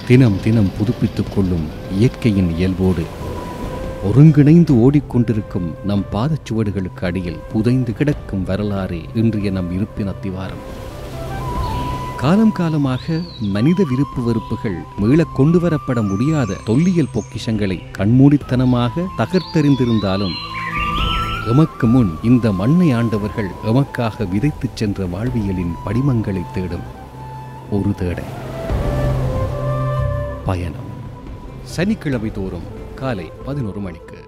தினம் தினம் புதுப்பித்துக் கொள்ளும் இயற்கையின் இயல்போடு ஒருங்கிணைந்து ஓடிக்கொண்டிருக்கும் நம் பாதச்சுவடுகளுக்கு அடியில் புதைந்து கிடக்கும் வரலாறு இன்றைய நம் இருப்பின் அத்திவாரம் காலம் காலமாக மனித விருப்பு வெறுப்புகள் மீளக் கொண்டு வரப்பட முடியாத தொல்லியல் பொக்கிஷங்களை கண்மூடித்தனமாக தகர்த்தெறிந்திருந்தாலும் எமக்கு முன் இந்த மண்ணை ஆண்டவர்கள் எமக்காக விதைத்துச் சென்ற வாழ்வியலின் படிமங்களை தேடும் ஒரு தேடல் பயணம் சனிக்கிழமை தோறும் காலை பதினோரு மணிக்கு